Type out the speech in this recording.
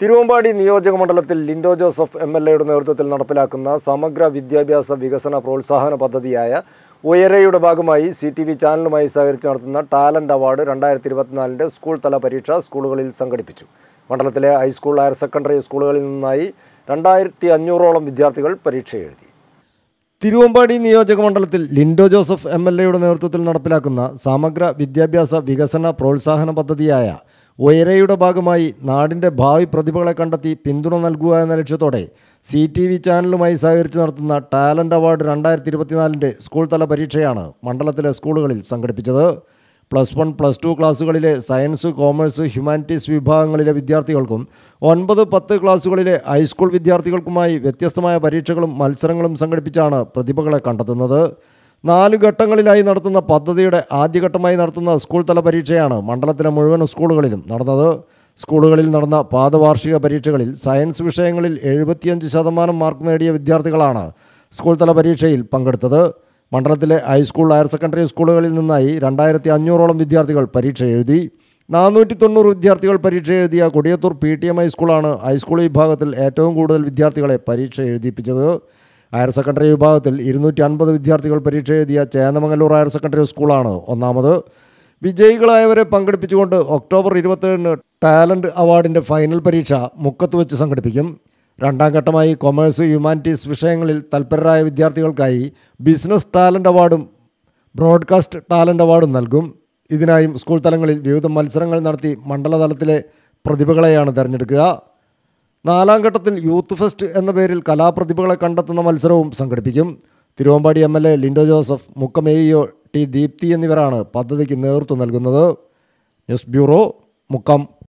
തിരുവമ്പാടി നിയോജക മണ്ഡലത്തിൽ Lindo Joseph M L എയുടെ നേതൃത്വത്തിൽ നടപ്പിലാക്കുന്ന സമഗ്ര വിദ്യാഭ്യാസ വികസന പ്രോത്സാഹന പദ്ധതിയായ ഉയരയുടെ ഭാഗമായി സി ടി വി ചാനലുമായി സഹകരിച്ച് നടത്തുന്ന ടാലന്റ് അവാർഡ് രണ്ടായിരത്തി ഇരുപത്തിനാലിൻ്റെ സ്കൂൾ തല പരീക്ഷ സ്കൂളുകളിൽ സംഘടിപ്പിച്ചു മണ്ഡലത്തിലെ ഹൈസ്കൂൾ ഹയർ സെക്കൻഡറി സ്കൂളുകളിൽ നിന്നായി രണ്ടായിരത്തി അഞ്ഞൂറോളം വിദ്യാർത്ഥികൾ പരീക്ഷ എഴുതി തിരുവമ്പാടി നിയോജക മണ്ഡലത്തിൽ ലിൻഡോ ജോസഫ് എം എൽ എയുടെ നേതൃത്വത്തിൽ നടപ്പിലാക്കുന്ന സമഗ്ര വിദ്യാഭ്യാസ വികസന പ്രോത്സാഹന പദ്ധതിയായ ഉയരയുടെ ഭാഗമായി നാടിൻ്റെ ഭാവി പ്രതിഭകളെ കണ്ടെത്തി പിന്തുണ നൽകുക എന്ന ലക്ഷ്യത്തോടെ സി ടി വി ചാനലുമായി സഹകരിച്ച് നടത്തുന്ന ടാലന്റ് അവാർഡ് രണ്ടായിരത്തി ഇരുപത്തിനാലിൻ്റെ സ്കൂൾ തല പരീക്ഷയാണ് മണ്ഡലത്തിലെ സ്കൂളുകളിൽ സംഘടിപ്പിച്ചത് പ്ലസ് വൺ പ്ലസ് ടു ക്ലാസ്സുകളിലെ സയൻസ് കോമേഴ്സ് ഹ്യൂമാനിറ്റീസ് വിഭാഗങ്ങളിലെ വിദ്യാർത്ഥികൾക്കും ഒൻപത് പത്ത് ക്ലാസ്സുകളിലെ ഹൈസ്കൂൾ വിദ്യാർത്ഥികൾക്കുമായി വ്യത്യസ്തമായ പരീക്ഷകളും മത്സരങ്ങളും സംഘടിപ്പിച്ചാണ് പ്രതിഭകളെ കണ്ടെത്തുന്നത് നാല് ഘട്ടങ്ങളിലായി നടത്തുന്ന പദ്ധതിയുടെ ആദ്യഘട്ടമായി നടത്തുന്ന സ്കൂൾ തല പരീക്ഷയാണ് മണ്ഡലത്തിലെ മുഴുവൻ സ്കൂളുകളിലും നടന്നത് സ്കൂളുകളിൽ നടന്ന പാദവാർഷിക പരീക്ഷകളിൽ സയൻസ് വിഷയങ്ങളിൽ എഴുപത്തിയഞ്ച് ശതമാനം മാർക്ക് നേടിയ വിദ്യാർത്ഥികളാണ് സ്കൂൾ തല പരീക്ഷയിൽ പങ്കെടുത്തത് മണ്ഡലത്തിലെ ഹൈസ്കൂൾ ഹയർ സെക്കൻഡറി സ്കൂളുകളിൽ നിന്നായി രണ്ടായിരത്തി അഞ്ഞൂറോളം വിദ്യാർത്ഥികൾ പരീക്ഷ എഴുതി നാനൂറ്റി തൊണ്ണൂറ് വിദ്യാർത്ഥികൾ പരീക്ഷ എഴുതിയ കൊടിയത്തൂർ പി ടി എം ഹൈസ്കൂളാണ് ഹൈസ്കൂൾ വിഭാഗത്തിൽ ഏറ്റവും കൂടുതൽ വിദ്യാർത്ഥികളെ പരീക്ഷ എഴുതിപ്പിച്ചത് ഹയർ സെക്കൻഡറി വിഭാഗത്തിൽ ഇരുന്നൂറ്റി അൻപത് വിദ്യാർത്ഥികൾ പരീക്ഷ എഴുതിയ ചേന്നമംഗലൂർ ഹയർ സെക്കൻഡറി സ്കൂളാണ് ഒന്നാമത് വിജയികളായവരെ പങ്കെടുപ്പിച്ചുകൊണ്ട് ഒക്ടോബർ ഇരുപത്തേഴിന് ടാലൻറ്റ് അവാർഡിൻ്റെ ഫൈനൽ പരീക്ഷ മുക്കത്ത് വെച്ച് സംഘടിപ്പിക്കും രണ്ടാം ഘട്ടമായി കൊമേഴ്സ് ഹ്യൂമാനിറ്റീസ് വിഷയങ്ങളിൽ തൽപരരായ വിദ്യാർത്ഥികൾക്കായി ബിസിനസ് ടാലൻ്റ് അവാർഡും ബ്രോഡ്കാസ്റ്റ് ടാലൻ്റ് അവാർഡും നൽകും ഇതിനായും സ്കൂൾ തലങ്ങളിൽ വിവിധ മത്സരങ്ങൾ നടത്തി മണ്ഡലതലത്തിലെ പ്രതിഭകളെയാണ് തിരഞ്ഞെടുക്കുക നാലാം ഘട്ടത്തിൽ യൂത്ത് ഫെസ്റ്റ് എന്ന പേരിൽ കലാപ്രതിഭകളെ കണ്ടെത്തുന്ന മത്സരവും സംഘടിപ്പിക്കും Thiruvambady M L A Linto Joseph മുക്കമേയോ ടി ദീപ്തി എന്നിവരാണ് പദ്ധതിക്ക് നേതൃത്വം നൽകുന്നത് ന്യൂസ് ബ്യൂറോ മുക്കം